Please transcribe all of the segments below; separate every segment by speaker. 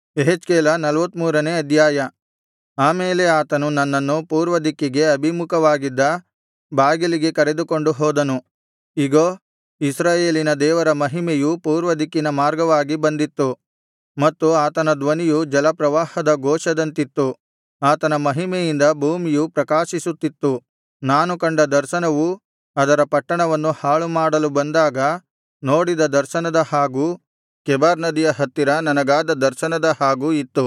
Speaker 1: ಯೆಹೆಜ್ಕೇಲ ನಲ್ವತ್ತಮೂರನೇ ಅಧ್ಯಾಯ ಆಮೇಲೆ ಆತನು ನನ್ನನ್ನು ಪೂರ್ವದಿಕ್ಕಿಗೆ ಅಭಿಮುಖವಾಗಿದ್ದ ಬಾಗಿಲಿಗೆ ಕರೆದುಕೊಂಡು ಹೋದನು ಇಗೋ ಇಸ್ರಾಯೇಲಿನ ದೇವರ ಮಹಿಮೆಯು ಪೂರ್ವದಿಕ್ಕಿನ ಮಾರ್ಗವಾಗಿ ಬಂದಿತ್ತು ಮತ್ತು ಆತನ ಧ್ವನಿಯು ಜಲಪ್ರವಾಹದ ಘೋಷದಂತಿತ್ತು ಆತನ ಮಹಿಮೆಯಿಂದ ಭೂಮಿಯು ಪ್ರಕಾಶಿಸುತ್ತಿತ್ತು ನಾನು ಕಂಡ ದರ್ಶನವು ಅದರ ಪಟ್ಟಣವನ್ನು ಹಾಳುಮಾಡಲು ಬಂದಾಗ ನೋಡಿದ ದರ್ಶನದ ಹಾಗೂ ಕೆಬಾರ್ ನದಿಯ ಹತ್ತಿರ ನನಗಾದ ದರ್ಶನದ ಹಾಗೂ ಇತ್ತು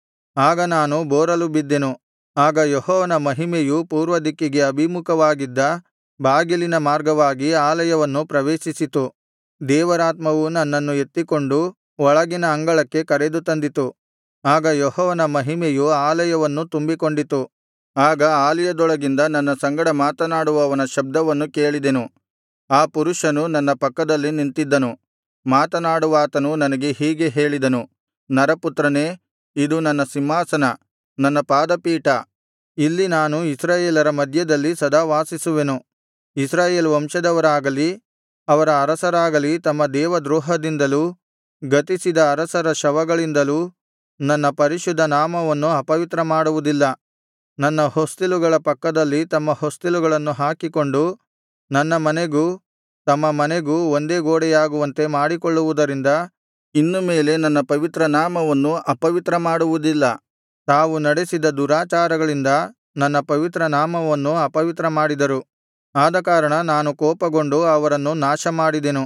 Speaker 1: ಆಗ ನಾನು ಬೋರಲು ಬಿದ್ದೆನು ಆಗ ಯೆಹೋವನ ಮಹಿಮೆಯು ಪೂರ್ವದಿಕ್ಕಿಗೆ ಅಭಿಮುಖವಾಗಿದ್ದ ಬಾಗಿಲಿನ ಮಾರ್ಗವಾಗಿ ಆಲಯವನ್ನು ಪ್ರವೇಶಿಸಿತು ದೇವರಾತ್ಮವು ನನ್ನನ್ನು ಎತ್ತಿಕೊಂಡು ಒಳಗಿನ ಅಂಗಳಕ್ಕೆ ಕರೆದು ತಂದಿತು ಆಗ ಯೆಹೋವನ ಮಹಿಮೆಯು ಆಲಯವನ್ನು ತುಂಬಿಕೊಂಡಿತು ಆಗ ಆಲಯದೊಳಗಿಂದ ನನ್ನ ಸಂಗಡ ಮಾತನಾಡುವವನ ಶಬ್ದವನ್ನು ಕೇಳಿದೆನು ಆ ಪುರುಷನು ನನ್ನ ಪಕ್ಕದಲ್ಲಿ ನಿಂತಿದ್ದನು ಮಾತನಾಡುವಾತನು ನನಗೆ ಹೀಗೆ ಹೇಳಿದನು ನರಪುತ್ರನೇ ಇದು ನನ್ನ ಸಿಂಹಾಸನ ನನ್ನ ಪಾದಪೀಠ ಇಲ್ಲಿ ನಾನು ಇಸ್ರಾಯೇಲರ ಮಧ್ಯದಲ್ಲಿ ಸದಾ ವಾಸಿಸುವೆನು ಇಸ್ರಾಯೇಲ್ ವಂಶದವರಾಗಲಿ ಅವರ ಅರಸರಾಗಲಿ ತಮ್ಮ ದೇವದ್ರೋಹದಿಂದಲೂ ಗತಿಸಿದ ಅರಸರ ಶವಗಳಿಂದಲೂ ನನ್ನ ಪರಿಶುದ್ಧ ನಾಮವನ್ನು ಅಪವಿತ್ರಮಾಡುವುದಿಲ್ಲ ನನ್ನ ಹೊಸ್ತಿಲುಗಳ ಪಕ್ಕದಲ್ಲಿ ತಮ್ಮ ಹೊಸ್ತಿಲುಗಳನ್ನು ಹಾಕಿಕೊಂಡು ನನ್ನ ಮನೆಗೂ ತಮ್ಮ ಮನೆಗೂ ಒಂದೇ ಗೋಡೆಯಾಗುವಂತೆ ಮಾಡಿಕೊಳ್ಳುವುದರಿಂದ ಇನ್ನು ಮೇಲೆ ನನ್ನ ಪವಿತ್ರ ನಾಮವನ್ನು ಅಪವಿತ್ರಮಾಡುವುದಿಲ್ಲ ತಾವು ನಡೆಸಿದ ದುರಾಚಾರಗಳಿಂದ ನನ್ನ ಪವಿತ್ರ ನಾಮವನ್ನು ಅಪವಿತ್ರಮಾಡಿದರು ಆದಕಾರಣ ನಾನು ಕೋಪಗೊಂಡು ಅವರನ್ನು ನಾಶಮಾಡಿದೆನು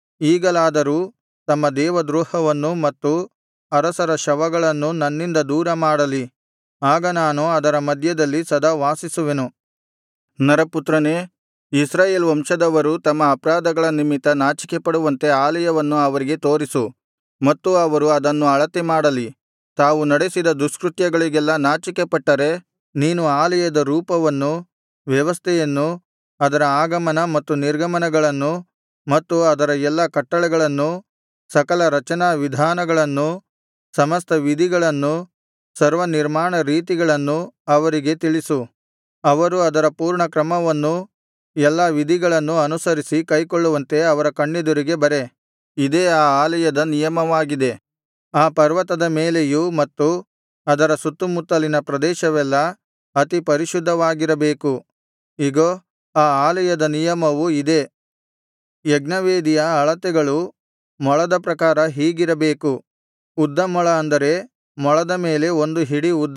Speaker 1: ಈಗಲಾದರೂ ತಮ್ಮ ದೇವದ್ರೋಹವನ್ನು ಮತ್ತು ಅರಸರ ಶವಗಳನ್ನು ನನ್ನಿಂದ ದೂರಮಾಡಲಿ ಆಗ ನಾನು ಅದರ ಮಧ್ಯದಲ್ಲಿ ಸದಾ ವಾಸಿಸುವೆನು ನರಪುತ್ರನೇ ಇಸ್ರಾಯೇಲ್ ವಂಶದವರು ತಮ್ಮ ಅಪರಾಧಗಳ ನಿಮಿತ್ತ ನಾಚಿಕೆಪಡುವಂತೆ ಆಲಯವನ್ನು ಅವರಿಗೆ ತೋರಿಸು ಮತ್ತು ಅವರು ಅದನ್ನು ಅಳತೆ ಮಾಡಲಿ ತಾವು ನಡೆಸಿದ ದುಷ್ಕೃತ್ಯಗಳಿಗೆಲ್ಲಾ ನಾಚಿಕೆಪಟ್ಟರೆ ನೀನು ಆಲಯದ ರೂಪವನ್ನು ವ್ಯವಸ್ಥೆಯನ್ನು ಅದರ ಆಗಮನ ಮತ್ತು ನಿರ್ಗಮನಗಳನ್ನು ಮತ್ತು ಅದರ ಎಲ್ಲಾ ಕಟ್ಟಳೆಗಳನ್ನು ಸಕಲ ರಚನಾ ವಿಧಾನಗಳನ್ನು ಸಮಸ್ತ ವಿಧಿಗಳನ್ನು ಸರ್ವನಿರ್ಮಾಣ ರೀತಿಗಳನ್ನು ಅವರಿಗೆ ತಿಳಿಸು ಅವರು ಅದರ ಪೂರ್ಣ ಕ್ರಮವನ್ನೂ ಎಲ್ಲಾ ವಿಧಿಗಳನ್ನು ಅನುಸರಿಸಿ ಕೈಕೊಳ್ಳುವಂತೆ ಅವರ ಕಣ್ಣೆದುರಿಗೆ ಬರೆ ಇದೇ ಆ ಆಲಯದ ನಿಯಮವಾಗಿದೆ ಆ ಪರ್ವತದ ಮೇಲೆಯೂ ಮತ್ತು ಅದರ ಸುತ್ತುಮುತ್ತಲಿನ ಪ್ರದೇಶವೆಲ್ಲಾ ಅತಿ ಪರಿಶುದ್ಧವಾಗಿರಬೇಕು ಇಗೋ ಆ ಆಲಯದ ನಿಯಮವು ಇದೇ ಯಜ್ಞವೇದಿಯ ಅಳತೆಗಳು ಮೊಳದ ಪ್ರಕಾರ ಹೀಗಿರಬೇಕು ಉದ್ದ ಮೊಳ ಅಂದರೆ ಮೊಳದ ಮೇಲೆ ಒಂದು ಹಿಡಿ ಉದ್ದ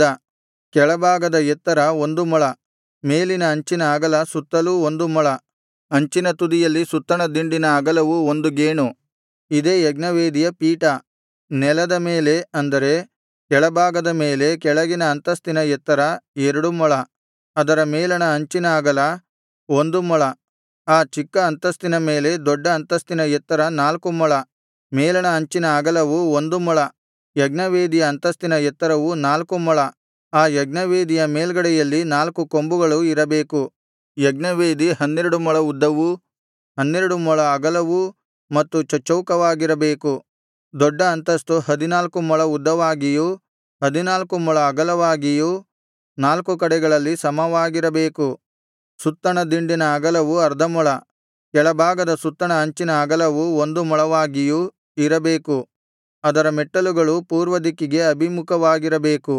Speaker 1: ಕೆಳಭಾಗದ ಎತ್ತರ ಒಂದು ಮೊಳ ಮೇಲಿನ ಅಂಚಿನ ಅಗಲ ಸುತ್ತಲೂ ಒಂದು ಮೊಳ ಅಂಚಿನ ತುದಿಯಲ್ಲಿ ಸುತ್ತಣ ದಿಂಡಿನ ಅಗಲವು ಒಂದು ಗೇಣು ಇದೇ ಯಜ್ಞವೇದಿಯ ಪೀಠ ನೆಲದ ಮೇಲೆ ಅಂದರೆ ಕೆಳಭಾಗದ ಮೇಲೆ ಕೆಳಗಿನ ಅಂತಸ್ತಿನ ಎತ್ತರ ಎರಡು ಮೊಳ ಅದರ ಮೇಲಣ ಅಂಚಿನ ಅಗಲ ಒಂದು ಮೊಳ ಆ ಚಿಕ್ಕ ಅಂತಸ್ತಿನ ಮೇಲೆ ದೊಡ್ಡ ಅಂತಸ್ತಿನ ಎತ್ತರ ನಾಲ್ಕು ಮೊಳ ಮೇಲಣ ಅಂಚಿನ ಅಗಲವು ಒಂದು ಮೊಳ ಯಜ್ಞವೇದಿಯ ಅಂತಸ್ತಿನ ಎತ್ತರವು ನಾಲ್ಕು ಮೊಳ ಆ ಯಜ್ಞವೇದಿಯ ಮೇಲ್ಗಡೆಯಲ್ಲಿ ನಾಲ್ಕು ಕೊಂಬುಗಳು ಇರಬೇಕು ಯಜ್ಞವೇದಿ ಹನ್ನೆರಡು ಮೊಳ ಉದ್ದವೂ ಹನ್ನೆರಡು ಮೊಳ ಅಗಲವೂ ಮತ್ತು ಚಚ್ಚೌಕವಾಗಿರಬೇಕು ದೊಡ್ಡ ಅಂತಸ್ತು ಹದಿನಾಲ್ಕು ಮೊಳ ಉದ್ದವಾಗಿಯೂ ಹದಿನಾಲ್ಕು ಮೊಳ ಅಗಲವಾಗಿಯೂ ನಾಲ್ಕು ಕಡೆಗಳಲ್ಲಿ ಸಮವಾಗಿರಬೇಕು ಸುತ್ತಣ ದಿಂಡಿನ ಅಗಲವು ಅರ್ಧ ಮೊಳ ಕೆಳಭಾಗದ ಸುತ್ತಣ ಅಂಚಿನ ಅಗಲವು ಒಂದು ಮೊಳವಾಗಿಯೂ ಇರಬೇಕು ಅದರ ಮೆಟ್ಟಲುಗಳು ಪೂರ್ವದಿಕ್ಕಿಗೆ ಅಭಿಮುಖವಾಗಿರಬೇಕು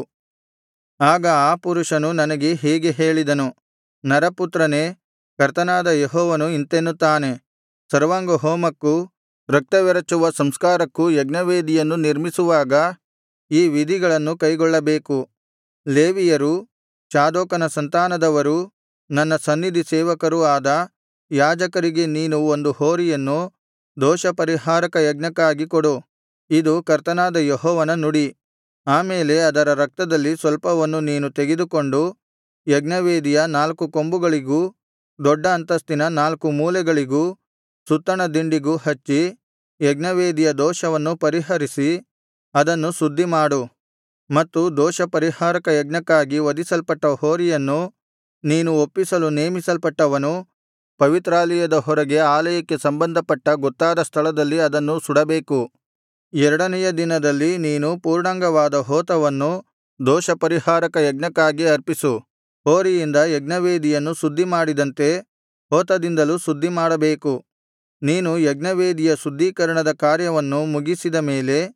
Speaker 1: ಆಗ ಆ ಪುರುಷನು ನನಗೆ ಹೀಗೆ ಹೇಳಿದನು ನರಪುತ್ರನೇ ಕರ್ತನಾದ ಯೆಹೋವನು ಇಂತೆನ್ನುತ್ತಾನೆ ಸರ್ವಾಂಗಹೋಮಕ್ಕೂ ರಕ್ತವೆರಚುವ ಸಂಸ್ಕಾರಕ್ಕೂ ಯಜ್ಞವೇದಿಯನ್ನು ನಿರ್ಮಿಸುವಾಗ ಈ ವಿಧಿಗಳನ್ನು ಕೈಗೊಳ್ಳಬೇಕು ಲೇವಿಯರೂ ಚಾದೋಕನ ಸಂತಾನದವರೂ ನನ್ನ ಸನ್ನಿಧಿ ಸೇವಕರೂ ಆದ ಯಾಜಕರಿಗೆ ನೀನು ಒಂದು ಹೋರಿಯನ್ನು ದೋಷಪರಿಹಾರಕ ಯಜ್ಞಕ್ಕಾಗಿ ಕೊಡು ಇದು ಕರ್ತನಾದ ಯೆಹೋವನ ನುಡಿ ಆಮೇಲೆ ಅದರ ರಕ್ತದಲ್ಲಿ ಸ್ವಲ್ಪವನ್ನು ನೀನು ತೆಗೆದುಕೊಂಡು ಯಜ್ಞವೇದಿಯ ನಾಲ್ಕು ಕೊಂಬುಗಳಿಗೂ ದೊಡ್ಡ ಅಂತಸ್ತಿನ ನಾಲ್ಕು ಮೂಲೆಗಳಿಗೂ ಸುತ್ತಣ ದಿಂಡಿಗೂ ಹಚ್ಚಿ ಯಜ್ಞವೇದಿಯ ದೋಷವನ್ನು ಪರಿಹರಿಸಿ ಅದನ್ನು ಶುದ್ಧಿಮಾಡು ಮತ್ತು ದೋಷಪರಿಹಾರಕ ಯಜ್ಞಕ್ಕಾಗಿ ವಧಿಸಲ್ಪಟ್ಟ ಹೋರಿಯನ್ನು ನೀನು ಒಪ್ಪಿಸಲು ನೇಮಿಸಲ್ಪಟ್ಟವನು ಪವಿತ್ರಾಲಯದ ಹೊರಗೆ ಆಲಯಕ್ಕೆ ಸಂಬಂಧಪಟ್ಟ ಗೊತ್ತಾದ ಸ್ಥಳದಲ್ಲಿ ಅದನ್ನು ಸುಡಬೇಕು ಎರಡನೆಯ ದಿನದಲ್ಲಿ ನೀನು ಪೂರ್ಣಾಂಗವಾದ ಹೋತವನ್ನು ದೋಷಪರಿಹಾರಕ ಯಜ್ಞಕ್ಕಾಗಿ ಅರ್ಪಿಸು ಹೋರಿಯಿಂದ ಯಜ್ಞವೇದಿಯನ್ನು ಶುದ್ಧಿಮಾಡಿದಂತೆ ಹೋತದಿಂದಲೂ ಶುದ್ಧಿಮಾಡಬೇಕು ನೀನು ಯಜ್ಞವೇದಿಯ ಶುದ್ಧೀಕರಣದ ಕಾರ್ಯವನ್ನು ಮುಗಿಸಿದ ಮೇಲೆ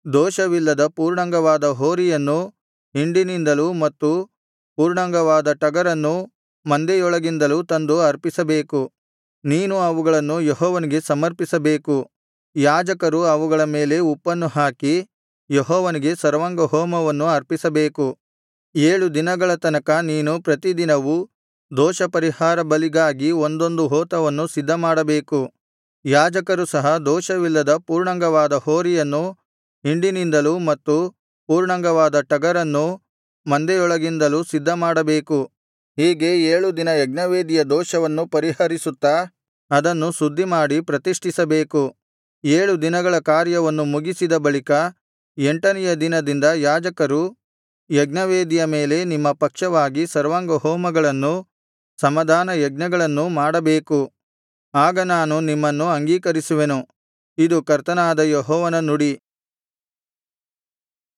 Speaker 1: ದೋಷವಿಲ್ಲದ ಪೂರ್ಣಾಂಗವಾದ ಹೋರಿಯನ್ನೂ ಹಿಂಡಿನಿಂದಲೂ ಮತ್ತು ಪೂರ್ಣಾಂಗವಾದ ಟಗರನ್ನೂ ಮಂದೆಯೊಳಗಿಂದಲೂ ತಂದು ಅರ್ಪಿಸಬೇಕು ನೀನು ಅವುಗಳನ್ನು ಯೆಹೋವನಿಗೆ ಸಮರ್ಪಿಸಬೇಕು ಯಾಜಕರು ಅವುಗಳ ಮೇಲೆ ಉಪ್ಪನ್ನು ಹಾಕಿ ಯೆಹೋವನಿಗೆ ಸರ್ವಾಂಗಹೋಮವನ್ನು ಅರ್ಪಿಸಬೇಕು ಏಳು ದಿನಗಳ ತನಕ ನೀನು ಪ್ರತಿದಿನವೂ ದೋಷಪರಿಹಾರ ಬಲಿಗಾಗಿ ಒಂದೊಂದು ಹೋತವನ್ನು ಸಿದ್ಧಮಾಡಬೇಕು ಯಾಜಕರು ಸಹ ದೋಷವಿಲ್ಲದ ಪೂರ್ಣಾಂಗವಾದ ಹೋರಿಯನ್ನೂ ಹಿಂಡಿನಿಂದಲೂ ಮತ್ತು ಪೂರ್ಣಾಂಗವಾದ ಟಗರನ್ನೂ ಮಂದೆಯೊಳಗಿಂದಲೂ ಸಿದ್ಧಮಾಡಬೇಕು ಹೀಗೆ ಏಳು ದಿನ ಯಜ್ಞವೇದಿಯ ದೋಷವನ್ನು ಪರಿಹರಿಸುತ್ತಾ ಅದನ್ನು ಶುದ್ಧಿಮಾಡಿ ಪ್ರತಿಷ್ಠಿಸಬೇಕು ಏಳು ದಿನಗಳ ಕಾರ್ಯವನ್ನು ಮುಗಿಸಿದ ಬಳಿಕ ಎಂಟನೆಯ ದಿನದಿಂದ ಯಾಜಕರು ಯಜ್ಞವೇದಿಯ ಮೇಲೆ ನಿಮ್ಮ ಪಕ್ಷವಾಗಿ ಸರ್ವಾಂಗಹೋಮಗಳನ್ನೂ ಸಮಾಧಾನ ಯಜ್ಞಗಳನ್ನೂ ಮಾಡಬೇಕು ಆಗ ನಾನು ನಿಮ್ಮನ್ನು ಅಂಗೀಕರಿಸುವೆನು ಇದು ಕರ್ತನಾದ ಯೆಹೋವನ ನುಡಿ